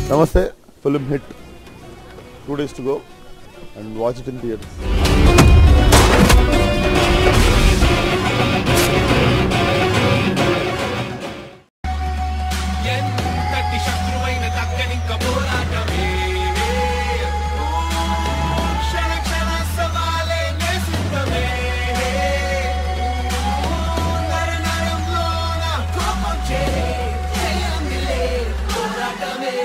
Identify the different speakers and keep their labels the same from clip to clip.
Speaker 1: నమస్తే film hit two days to go and watch it in theatres
Speaker 2: ఎంతటి శత్రువైన దక్కనింక పోరాటమే క్షణ క్షణ సవాలే నేసిద్దమే నర నరంలోన కోపం చే చేయందిలే పోరాటమే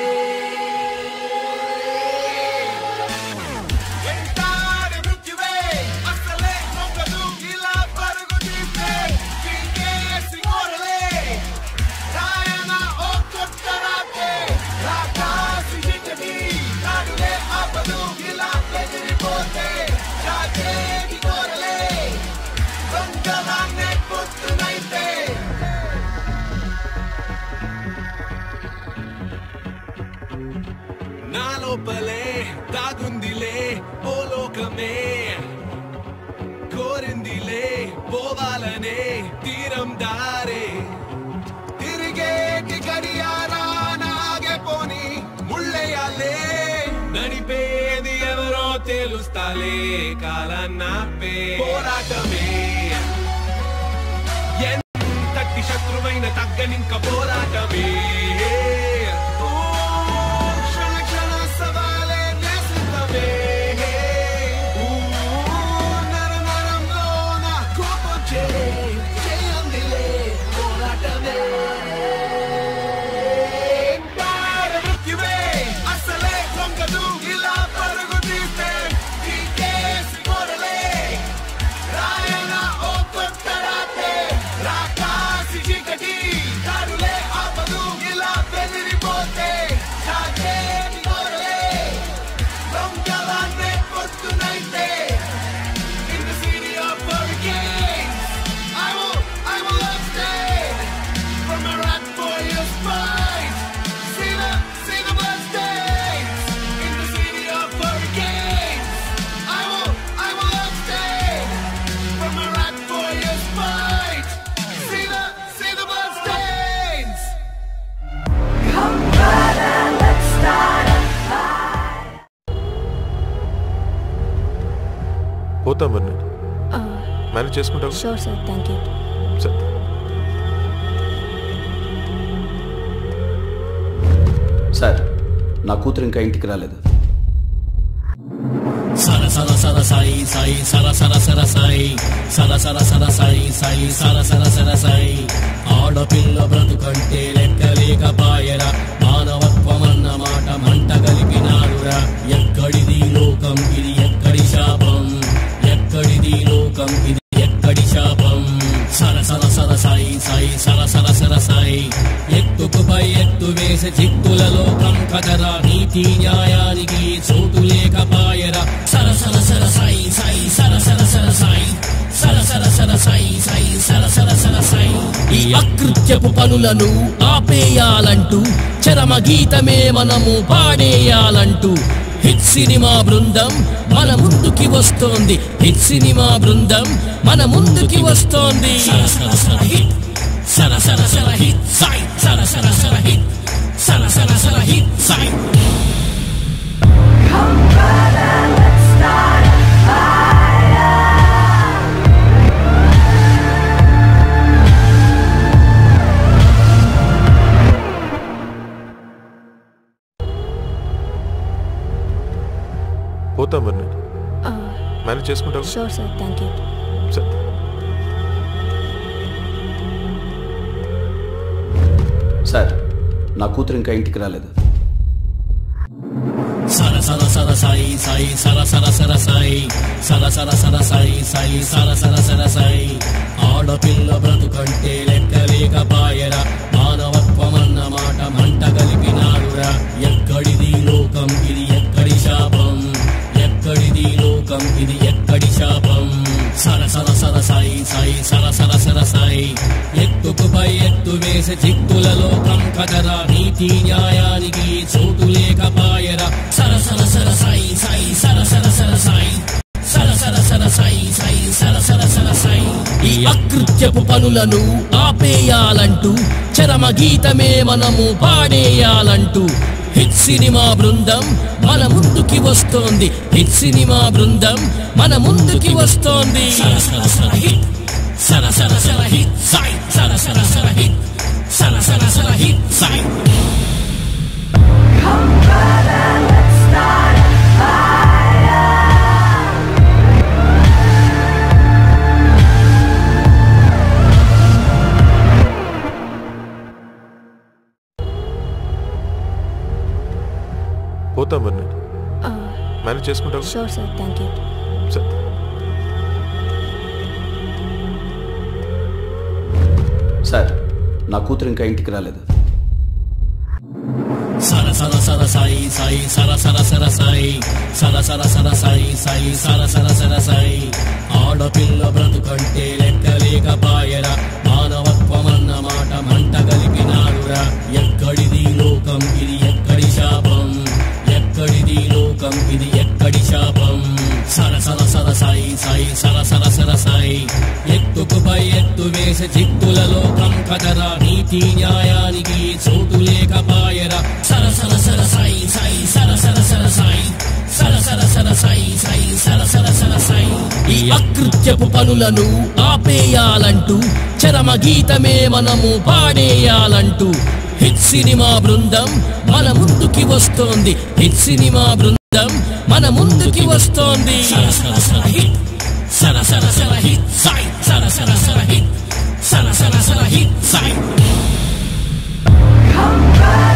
Speaker 2: వెంటాడే మృత్యువే అసలే మొక్కదు ఇలా పరుగు తీస్తే పీకేసి మొరలే రాయన ఓ కొత్త రాతే రాకాసి చిట్టడి నాడులే ఆపదు ఇలా ఎదిరిపోతే రాజేది కోరలే దొంగలాన్నే పొత్తునైతే నా లోపలే దాగుందిలే ఓ లోకమే కోరిందిలే పోవాలనే తీరం దారే తిరిగేటి గడియారా నాగే పోని ముళ్ళేయాలే నడిపేది ఎవరో తెలుస్తాలే కాలన్నాపే పోరాటమే ఎంతటి శత్రువైన తగ్గనింక పోరాటమే ఓ, క్షణ క్షణ సవాలే నేసిద్దమే. ఊ, నర నరంలోన కోపం చే చేయందిలే పోరాటమే ఎంటాడ మృత్యువే అసలే లొంగదు ఇలా పరుగు తీస్తే పీకేసి మొరలే రాయన ఓ కొత్త రాతే రాకాసి చీకటి దారులే ఆపదు ఇలా బెదిరిపోతే సాగేది మొరలే దొంగలాన్నే పొత్తునైతే In the city of hurricanes, I will, I will abstain from a rat warrior's fight. See the, see the bloodstains. In the city of hurricanes, I will, I will abstain from a rat warrior's fight. See the, see the bloodstains.
Speaker 3: Come brother, let's start a fight.
Speaker 4: పోతా మరి నేను manage చేసుకుంటావు
Speaker 5: sure sir thank you
Speaker 4: సరే
Speaker 6: sir నా కూతురు ఇంకా ఇంటికి రాలేదు
Speaker 7: సర సర సర సాయి సాయి సర సర సర సాయి సర సర సర సాయి సాయి సర సర సర సాయి ఆడపిల్ల బ్రతుకంటే లెక్కలేకపాయరా మానవత్వమన్న మాట మంట కలిపినారురా ఎక్కడిది లోకం ఇది ఎక్కడి శాపం ఎక్కడిది లోకం ఇది ఎక్కడి శాపం సర సర సర సాయి సాయి సర సర సర సాయి ఎత్తుకు పై ఎత్తు వేసే చిత్తుల లోకం కదరా నీతి న్యాయానికి చోటు లేకపాయరా సర సర సర సాయి సాయి సర సర సర సాయి సర సర సర సాయి సాయి సర సర సర సాయి ఈ అకృత్యపు పనులను ఆపేయాలంటూ చరమ గీతమే మనము పాడేయాలంటూ హిట్ సినిమా బృందం మన ముందుకి వస్తోంది హిట్ సినిమా బృందం మన ముందుకి వస్తోంది సర సర సర హిట్ సర సర సర హిట్ సాయి సర సర సర హిట్ సర సర సర hit Sai
Speaker 3: Come brother, let's start a fire.
Speaker 4: పోతా మరి నేను మేనేజ్ చేసుకుంటావు
Speaker 5: షూర్ సార్ థ్యాంక్ యూ
Speaker 4: సరే
Speaker 6: సార్ నా కూతురు ఇంకా ఇంటికి రాలేదు
Speaker 7: సర సర సర సాయి సాయి సర సర సర సాయి సర సర సర సాయి సాయి సర సర సర సాయి ఆడపిల్ల బ్రతుకంటే లెక్కలేకపాయరా మానవత్వమన్న మాట మంట కలిపినారురా ఎక్కడిది లోకం ఇది ఎక్కడి శాపం ఎక్కడిది లోకం ఇది ఎక్కడి శాపం సర సర సర సాయి సాయి సర సర సర సాయి ఎత్తుకు పై ఎత్తు వేసే చిత్తుల లోకం కదరా నీతి న్యాయానికి చోటు లేకపాయరా సర సర సర సాయి సాయి సర సర సర సాయి సర సర సర సాయి సాయి సర సర సర సాయి ఈ అకృత్యపు పనులను ఆపేయాలంటూ చరమ గీతమే మనము పాడేయాలంటూ హిట్ సినిమా బృందం మన ముందుకి వస్తోంది హిట్ సినిమా బృందం మన ముందుకి వస్తోంది సర సర సర హిట్ సర సర సర హిట్ సై సర సర సర హిట్ సర సర సర హిట్ సై
Speaker 3: Come brother, let's start a fire.
Speaker 4: పోతా మరి నేను మేనేజ్ చేసుకుంటావు
Speaker 5: షూర్ సార్ థ్యాంక్ యూ
Speaker 4: సరే
Speaker 6: సార్ నా కూతురు ఇంకా ఇంటికి రాలేదు
Speaker 7: సర సర సర సాయి సాయి సర సర సర సాయి సర సర సర సాయి సాయి సర సర సర సాయి ఆడపిల్ల బ్రతుకంటే లెక్కలేకపాయరా మానవత్వమన్న మాట మంట కలిపినారురా ఎక్కడిది లోకం ఇది ఎక్కడి శాపం ఎక్కడిది లోకం ఇది ఎక్కడి శాపం సర సర సర సాయి సాయి సర సర సర సాయి ఎత్తుకు పై ఎత్తు వేసే చిక్కుల లోకం కదరా నీతి న్యాయానికి చోటు లేకపాయరా సర సర సర సాయి సాయి సర సర సర సాయి సర సర సర సాయి సాయి సర సర సర సాయి ఈ అకృత్యపు పనులను ఆపేయాలంటూ చరమ గీతమే మనము పాడేయాలంటూ హిట్ సినిమా బృందం మన ముందుకి వస్తోంది హిట్ సినిమా బృందం మన ముందుకి వస్తోంది సర సర సర హిట్ సర సర సర హిట్ సాయి సర సర సర హిట్ సర సర సర హిట్ సాయి
Speaker 3: Come brother,